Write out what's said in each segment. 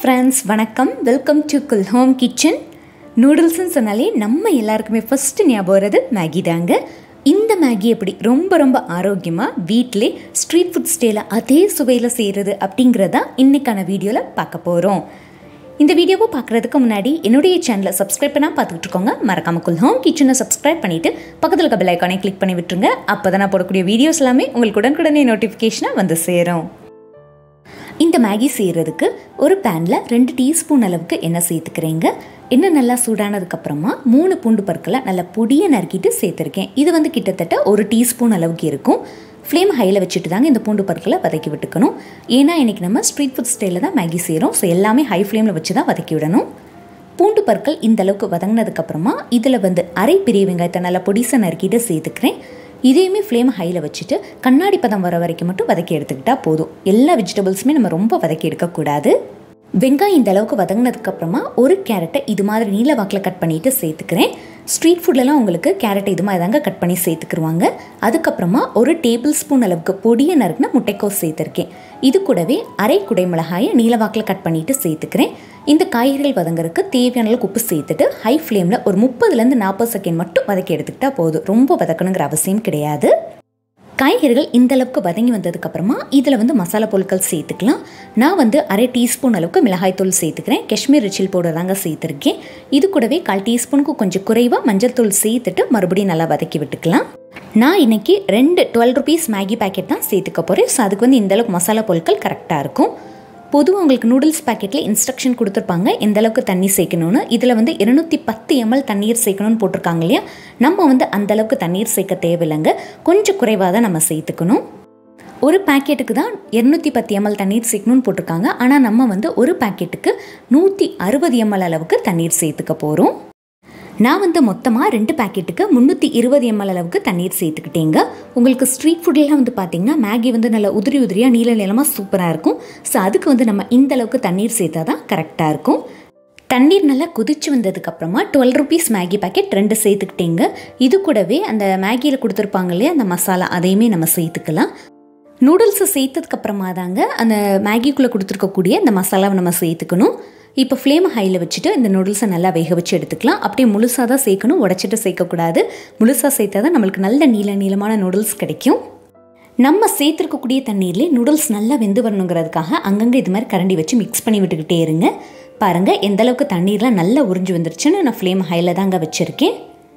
friends வணக்கம் welcome to குல் home kitchen நூடுல்ஸ்னு சொன்னாலே நம்ம எல்லாருக்குமே ஃபஸ்ட்டு ஞாபகம் வர்றது மேகி தாங்க இந்த மேகி எப்படி ரொம்ப ரொம்ப ஆரோக்கியமாக வீட்டிலே ஸ்ட்ரீட் ஃபுட் ஸ்டேல அதே சுவையில் செய்கிறது அப்படிங்கிறதான் இன்றைக்கான வீடியோவில் பார்க்க போகிறோம் இந்த வீடியோவை பார்க்குறதுக்கு முன்னாடி என்னுடைய சேனலை சப்ஸ்கிரைப் பண்ணால் பார்த்துக்கிட்டு இருக்கோங்க மறக்காம குல் ஹோம் கிச்சனை சப்ஸ்கிரைப் பண்ணிவிட்டு பக்கத்தில் இருக்க பெல் ஐக்கானை கிளிக் பண்ணி விட்டுருங்க அப்போ தான் நான் போடக்கூடிய வீடியோஸ் எல்லாமே உங்களுக்கு உடனுக்குடனே நோட்டிஃபிகேஷனாக வந்து சேரும் இந்த மேகி செய்கிறதுக்கு ஒரு பேனில் ரெண்டு டீஸ்பூன் அளவுக்கு எண்ணெய் சேர்த்துக்கிறேங்க எண்ணெய் நல்லா சூடானதுக்கப்புறமா மூணு பூண்டு பற்களை நல்லா பொடியை நறுக்கிட்டு சேர்த்துருக்கேன் இது வந்து கிட்டத்தட்ட ஒரு டீஸ்பூன் அளவுக்கு இருக்கும் ஃப்ளேம் ஹையில் வச்சுட்டு தாங்க இந்த பூண்டு பற்களை வதக்கி விட்டுக்கணும் ஏன்னா இன்றைக்கி நம்ம ஸ்ட்ரீட் ஃபுட் ஸ்டைலில் தான் மேகி செய்கிறோம் ஸோ எல்லாமே ஹை ஃப்ளேமில் வச்சு தான் வதக்கி விடணும் பூண்டு பற்கள் இந்த அளவுக்கு வதங்கினதுக்கப்புறமா இதில் வந்து அரை பெரிய வெங்காயத்தை நல்லா பொடிசை நறுக்கிட்டு சேர்த்துக்கிறேன் இதையுமே ஃப்ளேம் ஹையில் வச்சுட்டு கண்ணாடி பதம் வர வரைக்கும் மட்டும் வதக்கி எடுத்துக்கிட்டால் போதும் எல்லா வெஜிடபிள்ஸுமே நம்ம ரொம்ப வதக்கி எடுக்கக்கூடாது வெங்காயம் இந்த அளவுக்கு வதங்கினதுக்கப்புறமா ஒரு கேரட்டை இது மாதிரி நீல வாக்கில் கட் பண்ணிட்டு சேர்த்துக்கிறேன் ஸ்ட்ரீட் ஃபுட்லலாம் உங்களுக்கு கேரட்டை இது மாதிரி தாங்க கட் பண்ணி சேர்த்துக்குருவாங்க அதுக்கப்புறமா ஒரு டேபிள் ஸ்பூன் அளவுக்கு பொடியை நறுக்குன முட்டைக்கோஸ் சேர்த்துருக்கேன் இது கூடவே அரை குடை மிளகாயை நீலவாக்கில் கட் பண்ணிட்டு சேர்த்துக்கிறேன் இந்த காய்கறிகள் வதங்குறதுக்கு தேவையான அளவுக்கு உப்பு சேர்த்துட்டு ஹை ஃப்ளேமில் ஒரு முப்பதுலேருந்து நாற்பது செகண்ட் மட்டும் வதக்கி எடுத்துக்கிட்டால் போதும் ரொம்ப வதக்கணுங்கிற அவசியம் கிடையாது காய்கறிகள் இந்த அளவுக்கு வதங்கி வந்ததுக்கப்புறமா இதில் வந்து மசாலா பொருட்கள் சேர்த்துக்கலாம் நான் வந்து அரை டீஸ்பூன் அளவுக்கு மிளகாய்த்தூள் சேர்த்துக்கிறேன் காஷ்மீர் ரிச்சில் பவுடர் தாங்க சேர்த்துருக்கேன் இது கூடவே கால் டீஸ்பூனுக்கு கொஞ்சம் குறைவாக மஞ்சள் தூள் சேர்த்துட்டு மறுபடியும் நல்லா வதக்கி விட்டுக்கலாம் நான் இன்றைக்கி ரெண்டு டுவெல் ருபீஸ் மேகி பேக்கெட் தான் சேர்த்துக்க போகிறேன் ஸோ அதுக்கு வந்து இந்தளவுக்கு மசாலா பொருட்கள் கரெக்டாக இருக்கும் பொதுவாக உங்களுக்கு நூடுல்ஸ் பேக்கெட்டில் இன்ஸ்ட்ரக்ஷன் கொடுத்துருப்பாங்க எந்த அளவுக்கு தண்ணி சேர்க்கணும்னு இதில் வந்து இருநூற்றி பத்து எம்எல் தண்ணீர் சேர்க்கணும்னு போட்டிருக்காங்க இல்லையா நம்ம வந்து அந்த அளவுக்கு தண்ணீர் சேர்க்க தேவையில்லைங்க கொஞ்சம் குறைவாக தான் நம்ம சேர்த்துக்கணும் ஒரு பேக்கெட்டுக்கு தான் இரநூத்தி பத்து எம்எல் தண்ணீர் சேர்க்கணும்னு போட்டிருக்காங்க ஆனால் நம்ம வந்து ஒரு பேக்கெட்டுக்கு நூற்றி அறுபது எம்எல் அளவுக்கு தண்ணீர் சேர்த்துக்க போகிறோம் நான் வந்து மொத்தமாக ரெண்டு பேக்கெட்டுக்கு முந்நூற்றி இருபது எம்எல் அளவுக்கு தண்ணீர் சேர்த்துக்கிட்டேங்க உங்களுக்கு ஸ்ட்ரீட் ஃபுட்லாம் வந்து பார்த்திங்கன்னா மேகி வந்து நல்லா உதிரி உதிரியாக நீல நீளமாக சூப்பராக இருக்கும் ஸோ அதுக்கு வந்து நம்ம இந்த அளவுக்கு தண்ணீர் சேர்த்தா தான் கரெக்டாக இருக்கும் தண்ணீர் நல்லா கொதிச்சு வந்ததுக்கப்புறமா டுவெல் ருபீஸ் மேகி பேக்கெட் ரெண்டு சேர்த்துக்கிட்டேங்க இது கூடவே அந்த மேகியில் கொடுத்துருப்பாங்க இல்லையா அந்த மசாலா அதையுமே நம்ம சேர்த்துக்கலாம் நூடுல்ஸை சேர்த்ததுக்கப்புறமா தாங்க அந்த மேகிக்குள்ளே கொடுத்துருக்கக்கூடிய அந்த மசாலாவை நம்ம சேர்த்துக்கணும் இப்போ ஃப்ளேம் ஹையில் வச்சுட்டு இந்த நூடுல்ஸை நல்லா வேக வச்சு எடுத்துக்கலாம் அப்படியே முழுசாக தான் சேர்க்கணும் உடச்சிட்டு சேர்க்கக்கூடாது முழுசாக சேர்த்தா தான் நம்மளுக்கு நல்ல நீள நீளமான நூடுல்ஸ் கிடைக்கும் நம்ம சேர்த்துருக்கக்கூடிய தண்ணீர்லேயே நூடுல்ஸ் நல்லா வெந்து வரணுங்கிறதுக்காக அங்கங்கே இது மாதிரி கரண்டி வச்சு மிக்ஸ் பண்ணி விட்டுக்கிட்டே இருங்க பாருங்கள் எந்த அளவுக்கு தண்ணீர்லாம் நல்லா உறிஞ்சு வந்துருச்சுன்னு நான் ஃப்ளேம் ஹையில் தாங்க வச்சுருக்கேன்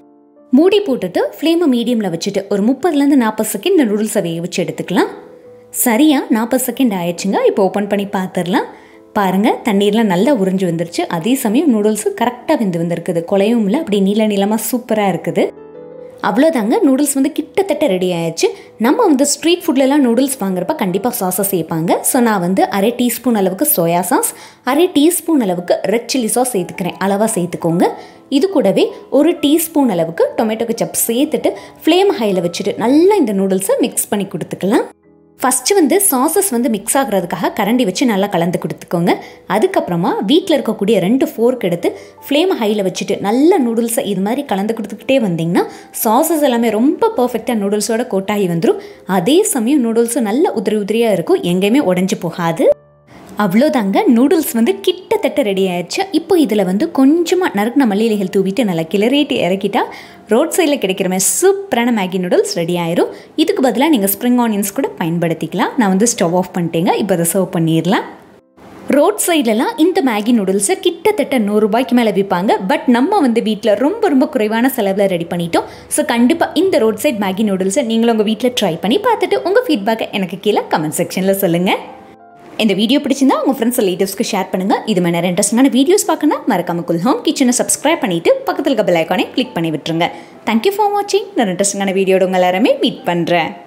மூடி போட்டுட்டு ஃப்ளேமை மீடியமில் வச்சுட்டு ஒரு முப்பதுலேருந்து நாற்பது செகண்ட் இந்த நூடுல்ஸை வேக வச்சு எடுத்துக்கலாம் சரியாக நாற்பது செகண்ட் ஆயிடுச்சுங்க இப்போ ஓப்பன் பண்ணி பார்த்துடலாம் பாருங்கள் தண்ணீர்லாம் நல்லா உறிஞ்சு வந்துருச்சு அதே சமயம் நூடுல்ஸு கரெக்டாக வெந்து வந்திருக்குது குலையும் இல்லை அப்படி நீல நீளமாக சூப்பராக இருக்குது அவ்வளோதாங்க நூடுல்ஸ் வந்து கிட்டத்தட்ட ரெடி ஆயிடுச்சு நம்ம வந்து ஸ்ட்ரீட் ஃபுட்லலாம் நூடுல்ஸ் வாங்குறப்ப கண்டிப்பாக சாஸை சேர்ப்பாங்க ஸோ நான் வந்து அரை டீஸ்பூன் அளவுக்கு சோயா சாஸ் அரை டீஸ்பூன் அளவுக்கு ரெட் சில்லி சாஸ் சேர்த்துக்கிறேன் அளவாக சேர்த்துக்கோங்க இது கூடவே ஒரு டீஸ்பூன் அளவுக்கு டொமேட்டோ கச்சப் சேர்த்துட்டு ஃப்ளேம் ஹையில் வச்சுட்டு நல்லா இந்த நூடுல்ஸை மிக்ஸ் பண்ணி கொடுத்துக்கலாம் ஃபஸ்ட்டு வந்து சாசஸ் வந்து மிக்ஸ் ஆகிறதுக்காக கரண்டி வச்சு நல்லா கலந்து கொடுத்துக்கோங்க அதுக்கப்புறமா வீட்டில் இருக்கக்கூடிய ரெண்டு ஃபோர்க் எடுத்து ஃப்ளேம் ஹையில் வச்சுட்டு நல்ல நூடுல்ஸை இது மாதிரி கலந்து கொடுத்துக்கிட்டே வந்தீங்கன்னா சாசஸ் எல்லாமே ரொம்ப பர்ஃபெக்டாக நூடுல்ஸோட கோட்டாகி வந்துடும் அதே சமயம் நூடுல்ஸும் நல்ல உதிரி உதிரியாக இருக்கும் எங்கேயுமே உடஞ்சி போகாது அவ்வளோதாங்க நூடுல்ஸ் வந்து கிட்டத்தட்ட ரெடி ஆயிடுச்சு இப்போ இதில் வந்து கொஞ்சமாக நறுக்கின மல்லிகைகள் தூவிட்டு நல்லா கிளறிட்டு இறக்கிட்டா ரோட் சைடில் கிடைக்கிற மாதிரி சூப்பரான மேகி நூடுல்ஸ் ரெடி ஆயிரும் இதுக்கு பதிலாக நீங்கள் ஸ்ப்ரிங் ஆனியன்ஸ் கூட பயன்படுத்திக்கலாம் நான் வந்து ஸ்டவ் ஆஃப் பண்ணிட்டேங்க இப்போ அதை சர்வ் பண்ணிடலாம் ரோட் சைட்லலாம் இந்த மேகி நூடுல்ஸை கிட்டத்தட்ட நூறுரூபாய்க்கு மேலே விற்பாங்க பட் நம்ம வந்து வீட்டில் ரொம்ப ரொம்ப குறைவான செலவில் ரெடி பண்ணிட்டோம் ஸோ கண்டிப்பாக இந்த ரோட் சைட் மேகி நூடுல்ஸை நீங்களும் உங்கள் வீட்டில் ட்ரை பண்ணி பார்த்துட்டு உங்கள் ஃபீட்பேக்கை எனக்கு கீழே கமெண்ட் செக்ஷனில் சொல்லுங்கள் இந்த வீடியோ பிடிச்சிருந்தா உங்கள் ஃப்ரெண்ட்ஸ் ரிலேட்டிவ்ஸ்க்கு ஷேர் பண்ணுங்கள் இது மாதிரி நிறைய இன்ட்ரெஸ்டான வீடியோஸ் பார்க்கணும் மறக்காம குல் ஹோம் கிச்சனை சப்ஸ்கிரைப் பண்ணிவிட்டு பக்கத்தில் இருக்க பெல் ஐக்கானே கிளிக் பண்ணி விட்டுருங்க தேங்க்யூ ஃபார் வாட்சிங் நான் இன்ட்ரெஸ்டிங்கான வீடியோட உங்கள் எல்லாருமே மீட் பண்ணுறேன்